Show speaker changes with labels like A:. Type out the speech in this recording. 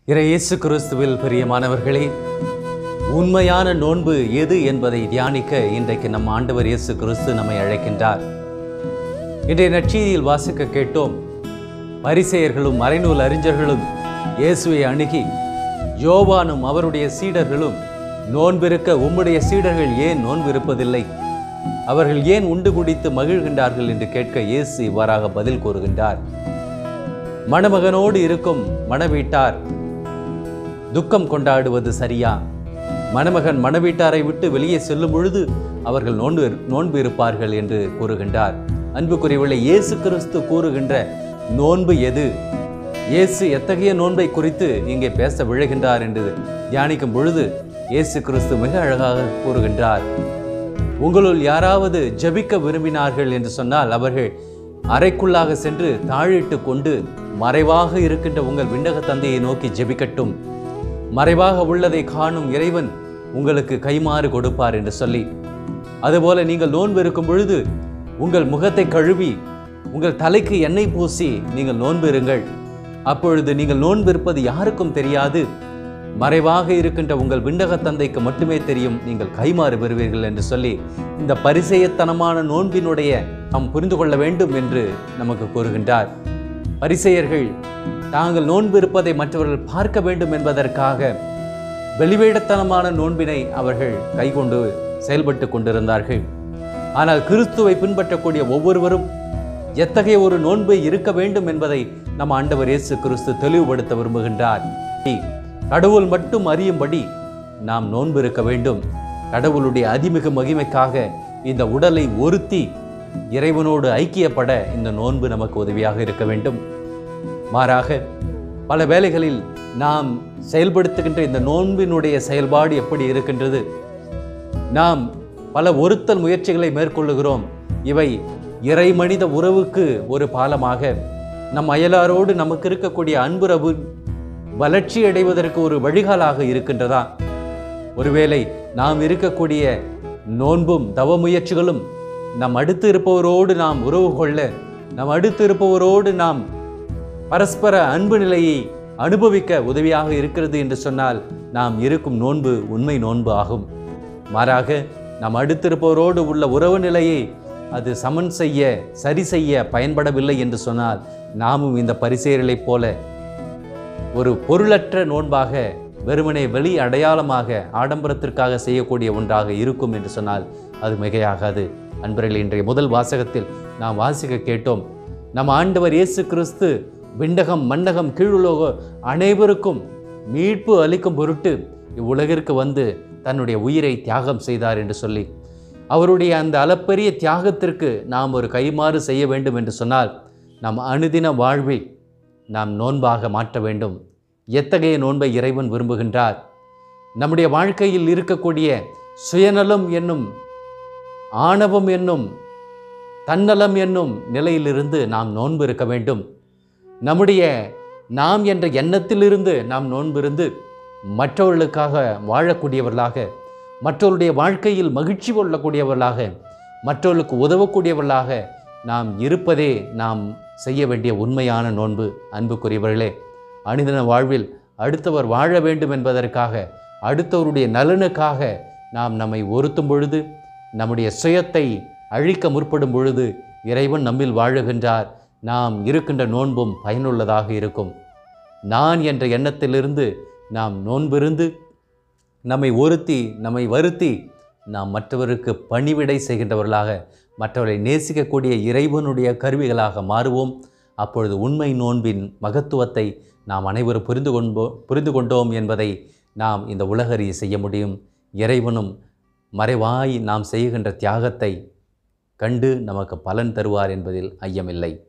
A: இறை இயேசு கிறிஸ்துவில் பிரியமானவர்களே உண்மையான நோன்பு எது என்பதை தியானிக்க இன்றைக்கு நம் ஆண்டவர் இயேசு கிறிஸ்து நம்மை அழைக்கின்றார் இன்றைய நற்செய்தியில் வாசிக்க கேட்டோம் பரிசேயர்களும் மறைநூல் அறிஞர்களும் இயேசுவை அணுகி யோவானும் அவருடைய சீடர்களும் நோன்பிருக்க உம்முடைய சீடர்கள் ஏன் நோன்பிருப்பதில்லை அவர்கள் ஏன் உண்டு குடித்து மகிழ்கின்றார்கள் என்று கேட்க இயேசு இவ்வாறாக பதில் கூறுகின்றார் மணமகனோடு இருக்கும் மணவீட்டார் துக்கம் கொண்டாடுவது சரியா மணமகன் மணவீட்டாரை விட்டு வெளியே செல்லும் பொழுது அவர்கள் நோன்பு நோன்பு இருப்பார்கள் என்று கூறுகின்றார் அன்புக்குரியவளை இயேசு கிறிஸ்து கூறுகின்ற நோன்பு எது இயேசு எத்தகைய நோன்பை குறித்து இங்கே பேச விழுகின்றார் என்று தியானிக்கும் பொழுது இயேசு கிறிஸ்து மிக அழகாக கூறுகின்றார் உங்களுள் யாராவது ஜெபிக்க விரும்பினார்கள் என்று சொன்னால் அவர்கள் அறைக்குள்ளாக சென்று தாழிட்டு கொண்டு மறைவாக இருக்கின்ற உங்கள் விண்ணக தந்தையை நோக்கி ஜெபிக்கட்டும் மறைவாக உள்ளதை காணும் இறைவன் உங்களுக்கு கைமாறு கொடுப்பார் என்று சொல்லி அதுபோல நீங்கள் நோன்பு இருக்கும் பொழுது உங்கள் முகத்தை கழுவி உங்கள் தலைக்கு எண்ணெய் பூசி நீங்கள் நோன்பு இருங்கள் அப்பொழுது நீங்கள் நோன்பு இருப்பது யாருக்கும் தெரியாது மறைவாக இருக்கின்ற உங்கள் விண்ணக தந்தைக்கு மட்டுமே தெரியும் நீங்கள் கைமாறு பெறுவீர்கள் என்று சொல்லி இந்த பரிசெயத்தனமான நோன்பினுடைய நாம் புரிந்து கொள்ள வேண்டும் என்று நமக்கு கூறுகின்றார் பரிசெயர்கள் தாங்கள் நோன்பு இருப்பதை மற்றவர்கள் பார்க்க வேண்டும் என்பதற்காக வெளிவேடத்தனமான நோன்பினை அவர்கள் கைக்கொண்டு செயல்பட்டு கொண்டிருந்தார்கள் ஆனால் கிறிஸ்துவை பின்பற்றக்கூடிய ஒவ்வொருவரும் எத்தகைய ஒரு நோன்பு இருக்க வேண்டும் என்பதை நம் ஆண்டவர் இயேசு கிறிஸ்து தெளிவுபடுத்த விரும்புகின்றார் கடவுள் மட்டும் அறியும்படி நாம் நோன்பு இருக்க வேண்டும் கடவுளுடைய அதிமிக மகிமைக்காக இந்த உடலை ஒருத்தி இறைவனோடு ஐக்கியப்பட இந்த நோன்பு நமக்கு உதவியாக இருக்க வேண்டும் மாறாக பல வேளைகளில் நாம் செயல்படுத்துகின்ற இந்த நோன்பினுடைய செயல்பாடு எப்படி இருக்கின்றது நாம் பல ஒருத்தல் முயற்சிகளை மேற்கொள்ளுகிறோம் இவை இறை மனித உறவுக்கு ஒரு பாலமாக நம் அயலாரோடு நமக்கு இருக்கக்கூடிய அன்புறவு வளர்ச்சி அடைவதற்கு ஒரு வழிகாலாக இருக்கின்றதா ஒருவேளை நாம் இருக்கக்கூடிய நோன்பும் தவ முயற்சிகளும் நம் அடுத்து இருப்பவரோடு நாம் உறவு கொள்ள நம் அடுத்து இருப்பவரோடு நாம் பரஸ்பர அன்பு நிலையை அனுபவிக்க உதவியாக இருக்கிறது என்று சொன்னால் நாம் இருக்கும் நோன்பு உண்மை நோன்பு ஆகும் மாறாக நாம் அடுத்திருப்பவரோடு உள்ள உறவு நிலையை அது சமன் செய்ய சரி செய்ய பயன்படவில்லை என்று சொன்னால் நாமும் இந்த பரிசேரலைப் போல ஒரு பொருளற்ற நோன்பாக வெறுமனே வெளி அடையாளமாக ஆடம்பரத்திற்காக செய்யக்கூடிய ஒன்றாக இருக்கும் என்று சொன்னால் அது மிகையாகாது அன்பர்கள் இன்றைய முதல் வாசகத்தில் நாம் வாசிக்க கேட்டோம் நம் ஆண்டவர் இயேசு கிறிஸ்து விண்டகம் மண்டகம் கீழுலோக அனைவருக்கும் மீட்பு அளிக்கும் பொருட்டு இவ்வுலகிற்கு வந்து தன்னுடைய உயிரை தியாகம் செய்தார் என்று சொல்லி அவருடைய அந்த அளப்பெரிய தியாகத்திற்கு நாம் ஒரு கைமாறு செய்ய வேண்டும் என்று சொன்னால் நம் அனுதின வாழ்வை நாம் நோன்பாக மாற்ற வேண்டும் எத்தகைய நோன்பை இறைவன் விரும்புகின்றார் நம்முடைய வாழ்க்கையில் இருக்கக்கூடிய சுயநலம் என்னும் ஆணவம் என்னும் தன்னலம் என்னும் நிலையிலிருந்து நாம் நோன்பு இருக்க வேண்டும் நம்முடைய நாம் என்ற எண்ணத்திலிருந்து நாம் நோன்பிருந்து மற்றவர்களுக்காக வாழக்கூடியவர்களாக மற்றவருடைய வாழ்க்கையில் மகிழ்ச்சி கொள்ளக்கூடியவர்களாக மற்றவர்களுக்கு உதவக்கூடியவர்களாக நாம் இருப்பதே நாம் செய்ய வேண்டிய உண்மையான நோன்பு அன்புக்குரியவர்களே அனுதின வாழ்வில் அடுத்தவர் வாழ வேண்டும் என்பதற்காக அடுத்தவருடைய நலனுக்காக நாம் நம்மை ஒருத்தும் பொழுது நம்முடைய சுயத்தை அழிக்க முற்படும் பொழுது இறைவன் நம்மில் வாழுகின்றார் நாம் இருக்கின்ற நோன்பும் பயனுள்ளதாக இருக்கும் நான் என்ற எண்ணத்திலிருந்து நாம் நோன்பிருந்து நம்மை ஒருத்தி நம்மை வருத்தி நாம் மற்றவருக்கு பணிவிடை செய்கின்றவர்களாக மற்றவரை நேசிக்கக்கூடிய இறைவனுடைய கருவிகளாக மாறுவோம் அப்பொழுது உண்மை நோன்பின் மகத்துவத்தை நாம் அனைவரும் புரிந்து கொண்டோ புரிந்து கொண்டோம் என்பதை நாம் இந்த உலகறிய செய்ய முடியும் இறைவனும் மறைவாய் நாம் செய்கின்ற தியாகத்தை கண்டு நமக்கு பலன் தருவார் என்பதில் ஐயமில்லை